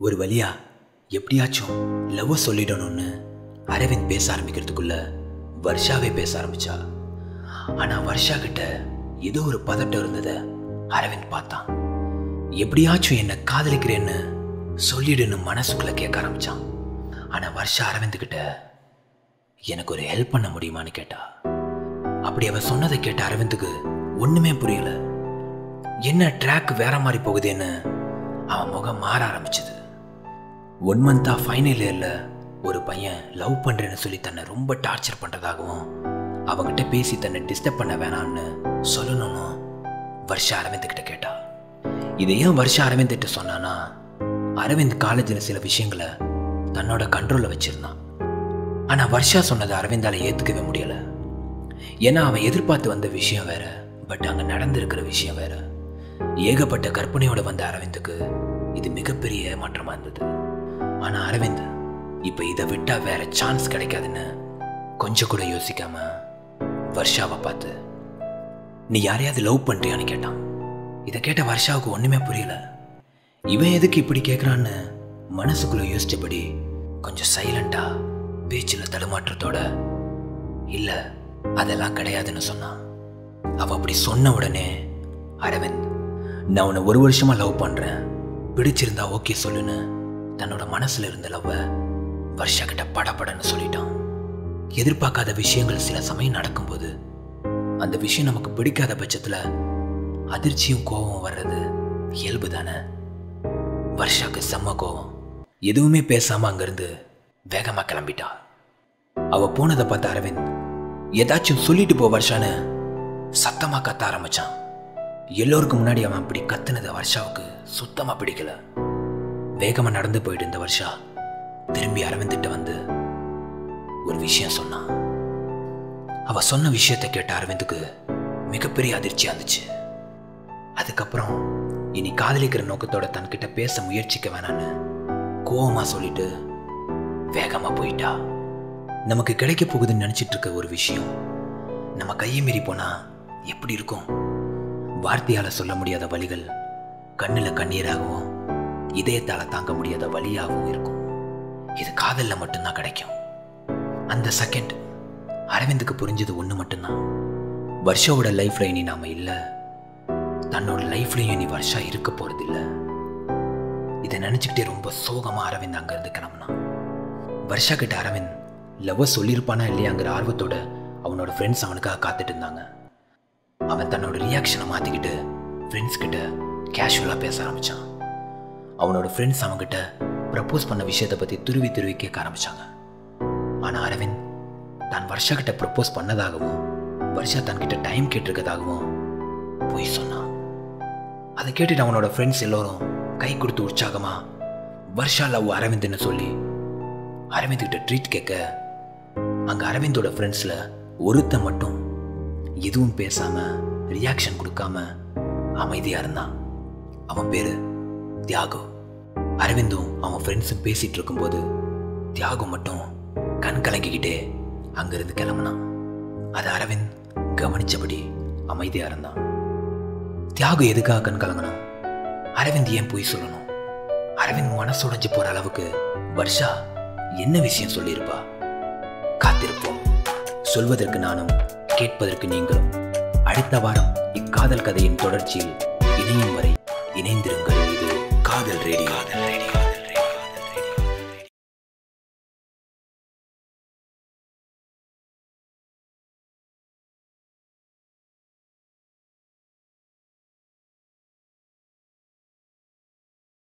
ஒரு வழியா எப்படியாச்சும் லவ் சொல்லிடணும்னு அரவிந்த் பேச ஆரம்பிக்கிறதுக்குள்ள வர்ஷாவே பேச ஆரம்பிச்சா ஆனா வர்ஷா கிட்ட ஏதோ ஒரு பதட்டம் இருந்தத அரவிந்த் பார்த்தான் எப்படியாச்சும் என்ன காதலிக்கிறேன்னு சொல்லிடுன்னு மனசுக்குள்ள கேட்க ஆரம்பிச்சான் ஆனா வர்ஷா அரவிந்த் கிட்ட எனக்கு ஒரு ஹெல்ப் பண்ண முடியுமான்னு கேட்டா அப்படி அவ சொன்னதை கேட்ட அரவிந்துக்கு ஒண்ணுமே புரியல என்ன ட்ராக் வேற மாதிரி போகுதேன்னு அவன் முகம் மாற ஆரம்பிச்சது ஒன் மந்தா ஃபைனல் இயர்ல ஒரு பையன் லவ் பண்றேன்னு சொல்லி தன்னை ரொம்ப டார்ச்சர் பண்றதாகவும் அவகிட்ட பேசி தன்னை டிஸ்டர்ப் பண்ண வேணாம்னு சொல்லணும்னு வருஷா அரவிந்த் கிட்ட கேட்டா இதை ஏன் வருஷா அரவிந்த் கிட்ட சொன்னானா அரவிந்த் காலேஜில் சில விஷயங்களை தன்னோட கண்ட்ரோல்ல வச்சிருந்தான் ஆனா வர்ஷா சொன்னதை அரவிந்தால ஏத்துக்கவே முடியல ஏன்னா அவன் எதிர்பார்த்து வந்த விஷயம் வேற பட் அங்க நடந்திருக்கிற விஷயம் வேற ஏகப்பட்ட கற்பனையோட வந்த அரவிந்துக்கு இது மிகப்பெரிய ஏமாற்றமா இருந்தது ஆனா அரவிந்த் இப்ப இதை விட்டா வேற சான்ஸ் கிடைக்காதுன்னு கொஞ்சம் கூட யோசிக்காம வர்ஷாவை பார்த்து நீ யாரையாவது லவ் பண்றியான்னு கேட்டான் இதை கேட்ட வர்ஷாவுக்கு ஒண்ணுமே புரியல இவன் எதுக்கு இப்படி கேட்குறான்னு மனசுக்குள்ள யோசிச்சபடி கொஞ்சம் சைலண்டா பேச்சில் தடுமாற்றத்தோட இல்ல அதெல்லாம் கிடையாதுன்னு சொன்னான் அவ அப்படி சொன்ன உடனே அரவிந்த் நான் உன்னை ஒரு வருஷமா லவ் பண்றேன் பிடிச்சிருந்தா ஓகே சொல்லுன்னு தன்னோட மனசுல இருந்த லவ்வ வர்ஷா கிட்ட படபடன்னு சொல்லிட்டான் எதிர்பார்க்காத விஷயங்கள் சில சமயம் நடக்கும்போது அந்த விஷயம் நமக்கு பிடிக்காத பட்சத்துல அதிர்ச்சியும் கோபம் வர்றது இயல்பு தானே வர்ஷாக்கு செம்ம கோவம் எதுவுமே பேசாம அங்கிருந்து வேகமா கிளம்பிட்டா அவ போனதை பார்த்த அரவிந்த் ஏதாச்சும் சொல்லிட்டு போ வர்ஷான்னு சத்தமா கத்த ஆரம்பிச்சான் எல்லோருக்கும் முன்னாடி அவன் அப்படி கத்துனது வர்ஷாவுக்கு சுத்தமா பிடிக்கல வேகமா நடந்து போயிட்டு இருந்த வர்ஷா திரும்பி அரவிந்திட்ட வந்து ஒரு விஷயம் சொன்னான் அவ சொன்ன விஷயத்தை கேட்ட அரவிந்துக்கு மிகப்பெரிய அதிர்ச்சியா இருந்துச்சு அதுக்கப்புறம் இனி காதலிக்கிற நோக்கத்தோட தன்கிட்ட பேச முயற்சிக்க வேணான்னு கோவமா சொல்லிட்டு வேகமா போயிட்டா நமக்கு கிடைக்க போகுதுன்னு நினைச்சிட்டு இருக்க ஒரு விஷயம் நம்ம கையை மீறி போனா எப்படி இருக்கும் வார்த்தையால சொல்ல முடியாத வழிகள் கண்ணுல கண்ணீராகவும் இதயத்தால தாங்க முடியாத வழியாகவும் இருக்கும் இது காதல்ல மட்டும்தான் கிடைக்கும் அந்த செகண்ட் அரவிந்துக்கு புரிஞ்சது ஒண்ணு மட்டும்தான் வர்ஷாவோட லைஃப்ல இனி நாம இல்ல தன்னோட லைஃப்லயும் இனி வர்ஷா இருக்க போறது இல்ல இதை நினைச்சுக்கிட்டே ரொம்ப சோகமா அரவிந்த் அங்க இருந்து கிளம்புனான் வர்ஷா கிட்ட அரவிந்த் லவ் சொல்லியிருப்பானா இல்லையாங்கிற ஆர்வத்தோட அவனோட ஃப்ரெண்ட்ஸ் அவனுக்காக காத்துட்டு இருந்தாங்க அவன் தன்னோட ரியாக்ஷனை மாத்திக்கிட்டு ஃப்ரெண்ட்ஸ் கிட்ட கேஷுவலா பேச ஆரம்பிச்சான் அவனோட ஃப்ரெண்ட்ஸ் அவன்கிட்ட ப்ரப்போஸ் பண்ண விஷயத்தை பத்தி துருவி துருவி கேட்க ஆரம்பிச்சாங்க ஆனா அரவிந்த் தான் வர்ஷா கிட்ட ப்ரப்போஸ் பண்ணதாகவும் வர்ஷா தன்கிட்ட டைம் கேட்டிருக்கதாகவும் போய் சொன்னான் அதை கேட்டுட்டு அவனோட ஃப்ரெண்ட்ஸ் எல்லோரும் கை கொடுத்து உற்சாகமா வர்ஷா லவ் அரவிந்த்னு சொல்லி அரவிந்த் கிட்ட ட்ரீட் கேட்க அங்க அரவிந்தோட ஃப்ரெண்ட்ஸ்ல ஒருத்தன் மட்டும் எதுவும் பேசாம ரியாக்ஷன் கொடுக்காம அமைதியா இருந்தான் அவன் பேரு தியாகு அரவிந்தும் அவன் ஃப்ரெண்ட்ஸும் பேசிட்டு இருக்கும்போது தியாகு மட்டும் கண் கலங்கிக்கிட்டே அங்கிருந்து கிளம்புனான் அது அரவிந்த் கவனிச்சபடி அமைதியா இருந்தான் தியாகு எதுக்காக கண் கலங்கணும் அரவிந்த் ஏன் போய் சொல்லணும் அரவிந்த் மனசுடைஞ்சு போற அளவுக்கு வர்ஷா என்ன விஷயம் சொல்லியிருப்பா காத்திருப்போம் சொல்வதற்கு நானும் கேட்பதற்கு நீங்களும் அடுத்த வாரம் இக்காதல் கதையின் தொடர்ச்சியில் இணையும் வரை இணைந்திருங்கள் இது காதல் ரேடியோ காதல் ரேடியோ